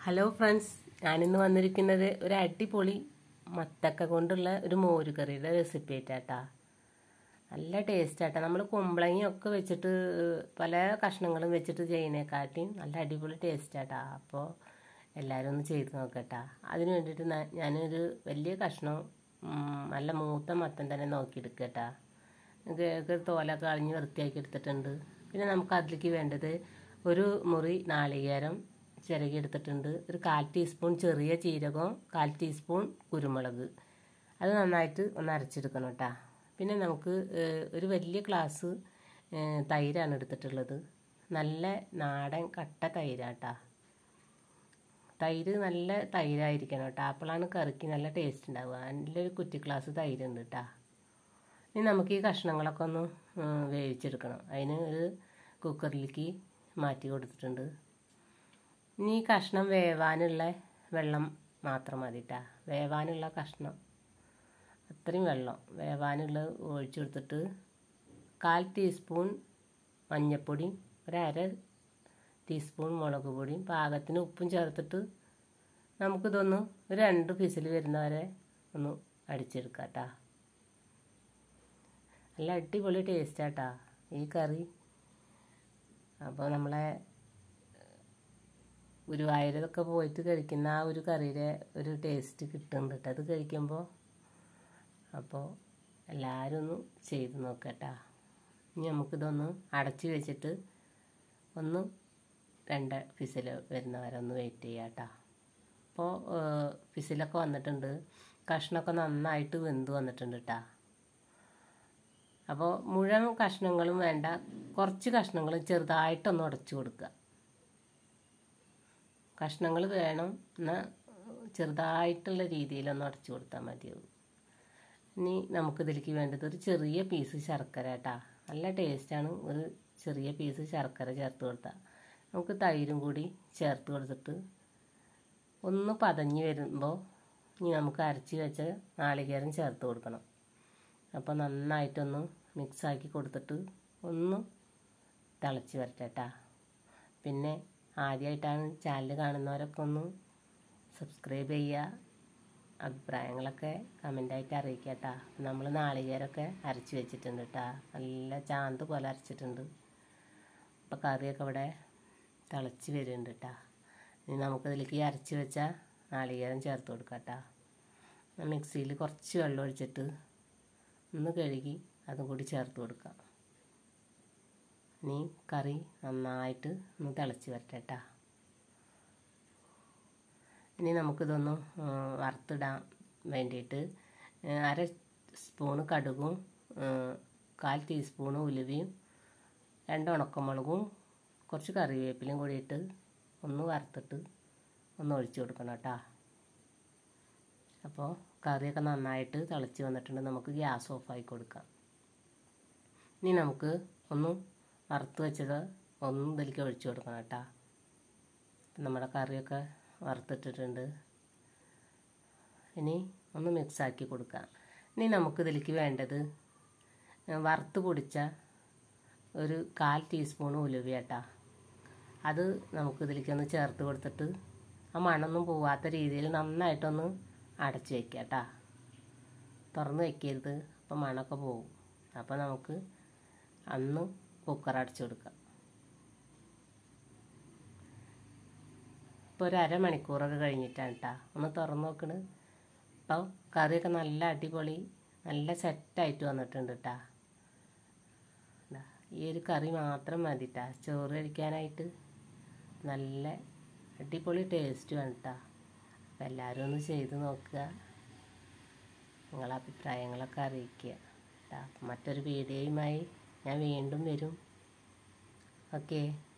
hello friends ഞാനിന്ന് വന്നിരിക്കുന്നത് ഒരു അടിപൊളി മത്തക്ക കൊണ്ടുള്ള ഒരു മോര് കറിയുടെ റെസിപ്പി ആയിട്ടാട്ടാ നല്ല ടേസ്റ്റ് ആട്ടാ നമ്മൾ കുമ്പളങ്ങയൊക്കെ വെച്ചിട്ട് പല കഷ്ണങ്ങളും വെച്ചിട്ട് ചെയ്യുന്നതിനെക്കാട്ടിയും നല്ല അടിപൊളി ടേസ്റ്റ് ആട്ടാ അപ്പോൾ എല്ലാവരും ഒന്ന് ചെയ്ത് നോക്കട്ടാ അതിന് വേണ്ടിയിട്ട് ന- ഞാനൊരു വലിയ കഷ്ണം ഉം, നല്ല മൂത്ത മത്തൻ തന്നെ നോക്കിയെടുക്കട്ടാ ഇത് തോലൊക്കെ കളഞ്ഞ് വൃത്തിയാക്കി എടുത്തിട്ടുണ്ട് പിന്നെ നമുക്ക് അതിലേക്ക് വേണ്ടത് ഒരു മുറി നാളികേരം ചിരകി എടുത്തിട്ടുണ്ട് ഒരു കാൽ ടീസ്പൂൺ ചെറിയ ജീരകവും കാൽ ടീസ്പൂൺ കുരുമുളക് അത് നന്നായിട്ട് ഒന്ന് അരച്ചെടുക്കണം കേട്ടോ പിന്നെ നമുക്ക് ഏഹ്, ഒരു വലിയ ഗ്ലാസ് ഏഹ്, തൈരാണ് എടുത്തിട്ടുള്ളത് നല്ല നാടൻ കട്ട തൈരാട്ടാ തൈര് നല്ല തൈരായിരിക്കണം കേട്ടോ അപ്പോഴാണ് കറിക്ക് നല്ല ടേസ്റ്റ് ഉണ്ടാവുക നല്ലൊരു കുറ്റി ഗ്ലാസ് തൈരുണ്ട് കേട്ടോ ഇനി നമുക്ക് ഈ കഷ്ണങ്ങളൊക്കെ ഒന്ന് ഉം, വേവിച്ചെടുക്കണം അതിന് ഒരു കുക്കറിലേക്ക് മാറ്റി കൊടുത്തിട്ടുണ്ട് ഇനി ഈ കഷ്ണം വേവാനുള്ള വെള്ളം മാത്രം മതി കേട്ടോ വേവാനുള്ള കഷ്ണം അത്രയും വെള്ളം വേവാനുള്ള ഒഴിച്ചു കൊടുത്തിട്ട് കാൽ ടീസ്പൂൺ മഞ്ഞൾപ്പൊടി ഒരു അര ടീസ്പൂൺ മുളക് പൊടിയും പാകത്തിന് ഉപ്പും ചേർത്തിട്ട് നമുക്കിതൊന്ന് ഒരു രണ്ട് പിസിൽ വരുന്നവരെ ഒന്ന് അടിച്ചെടുക്കാം കേട്ടോ നല്ല അടിപൊളി ടേസ്റ്റാട്ടാ ഈ കറി അപ്പോൾ നമ്മളെ ഗുരുവായൂരൊക്കെ പോയിട്ട് കഴിക്കുന്ന ആ ഒരു കറിയുടെ ഒരു ടേസ്റ്റ് കിട്ടുന്നുണ്ട് കേട്ടോ അത് കഴിക്കുമ്പോൾ അപ്പോൾ എല്ലാവരും ഒന്ന് ചെയ്ത് നോക്കട്ടാ ഇനി നമുക്കിതൊന്ന് അടച്ച് വെച്ചിട്ട് ഒന്ന് രണ്ട് ഫിസിൽ വരുന്നവരെ ഒന്ന് വെയിറ്റ് ചെയ്യാം കേട്ടോ അപ്പോൾ ഫിസിലൊക്കെ വന്നിട്ടുണ്ട് കഷ്ണമൊക്കെ നന്നായിട്ട് വെന്ത് വന്നിട്ടുണ്ട് കേട്ടോ അപ്പോൾ മുഴുവൻ കഷ്ണങ്ങളും വേണ്ട കുറച്ച് കഷ്ണങ്ങൾ ചെറുതായിട്ടൊന്ന് ഉടച്ചു കൊടുക്കുക കഷ്ണങ്ങൾ വേണം എന്നാൽ ചെറുതായിട്ടുള്ള രീതിയിലൊന്ന് ഉടച്ചു കൊടുത്താൽ മതിയാവും ഇനി നമുക്കിതിലേക്ക് വേണ്ടത് ഒരു ചെറിയ പീസ് ശർക്കര കേട്ടാ നല്ല ടേസ്റ്റാണ് ഒരു ചെറിയ പീസ് ശർക്കര ചേർത്ത് കൊടുത്താൽ നമുക്ക് തൈരും കൂടി ചേർത്ത് കൊടുത്തിട്ട് ഒന്ന് പതഞ്ഞ് വരുമ്പോൾ ഇനി നമുക്ക് അരച്ച് വെച്ച നാളികേരം ചേർത്ത് കൊടുക്കണം അപ്പോൾ നന്നായിട്ടൊന്ന് മിക്സാക്കി കൊടുത്തിട്ട് ഒന്ന് തിളച്ച് വരട്ടെട്ടാ പിന്നെ ആദ്യമായിട്ടാണ് ചാനൽ കാണുന്നവരൊക്കെ ഒന്ന് സബ്സ്ക്രൈബ് ചെയ്യുക അഭിപ്രായങ്ങളൊക്കെ കമൻ്റായിട്ട് അറിയിക്കുക കേട്ടാ നമ്മൾ നാളികേരമൊക്കെ അരച്ച് വെച്ചിട്ടുണ്ട് കേട്ടാ നല്ല ചാന്ത് പോലെ അരച്ചിട്ടുണ്ട് അപ്പോൾ കറിയൊക്കെ ഇവിടെ തിളച്ച് വരുന്നുണ്ട് കേട്ടാ ഇനി നമുക്കതിലേക്ക് ഈ അരച്ച് വെച്ച നാളികേരം ചേർത്ത് കൊടുക്കാം കേട്ടാ മിക്സിയിൽ കുറച്ച് വെള്ളം ഒഴിച്ചിട്ട് ഒന്ന് കഴുകി അതും കൂടി ചേർത്ത് കൊടുക്കാം ഇനി കറി നന്നായിട്ട് ഒന്ന് തിളച്ച് വരട്ടെ കേട്ടാ ഇനി നമുക്കിതൊന്ന് ആ, വറുത്തിടാൻ വേണ്ടിയിട്ട് ആ, അര സ്പൂണ് കടുകും ആ, കാൽ ടീസ്പൂണ് ഉലുവയും രണ്ട് ഉണക്കമുളകും കുറച്ച് കറിവേപ്പിലയും കൂടി ഇട്ട് ഒന്ന് വറുത്തിട്ട് ഒന്ന് ഒഴിച്ചു കൊടുക്കണം കേട്ടോ അപ്പോൾ കറിയൊക്കെ നന്നായിട്ട് തിളച്ച് വന്നിട്ടുണ്ട് നമുക്ക് ഗ്യാസ് ഓഫാക്കി കൊടുക്കാം ഇനി നമുക്ക് ഒന്ന് വറുത്ത് വെച്ചത് ഒന്ന് ഇതിലേക്ക് ഒഴിച്ചു കൊടുക്കണം കേട്ടോ നമ്മുടെ കറിയൊക്കെ വറുത്തിട്ടിട്ടുണ്ട് ഇനി ഒന്ന് മിക്സാക്കി കൊടുക്കാം ഇനി നമുക്ക് ഇതിലേക്ക് വേണ്ടത് വറുത്ത് പൊടിച്ച ഒരു കാൽ ടീസ്പൂൺ ഉലുവ കേട്ടാ അത് നമുക്ക് ഇതിലേക്ക് ഒന്ന് ചേർത്ത് കൊടുത്തിട്ട് ആ മണമൊന്നും പോവാത്ത രീതിയിൽ നന്നായിട്ടൊന്ന് അടച്ച് വയ്ക്കുക കേട്ടാ തുറന്ന് വയ്ക്കരുത് അപ്പോൾ മണമൊക്കെ പോകും അപ്പോൾ നമുക്ക് അന്ന് കുക്കർ അടച്ചു കൊടുക്കാം ഇപ്പോൾ ഒരു അരമണിക്കൂറൊക്കെ കഴിഞ്ഞിട്ടാണ് കേട്ടോ ഒന്ന് തുറന്ന് നോക്കണ് അപ്പോൾ കറിയൊക്കെ നല്ല അടിപൊളി നല്ല സെറ്റായിട്ട് വന്നിട്ടുണ്ട് കേട്ടോ ഈ ഒരു കറി മാത്രം മതി കേട്ടോ ചോറ് കഴിക്കാനായിട്ട് നല്ല അടിപൊളി ടേസ്റ്റ് വേണം കേട്ടോ അപ്പോൾ എല്ലാവരും ഒന്ന് ചെയ്ത് നോക്കുക നിങ്ങളെ അഭിപ്രായങ്ങളൊക്കെ അറിയിക്കുക കേട്ടോ മറ്റൊരു വീഡിയോയുമായി ഞാൻ വീണ്ടും വരും ഓക്കേ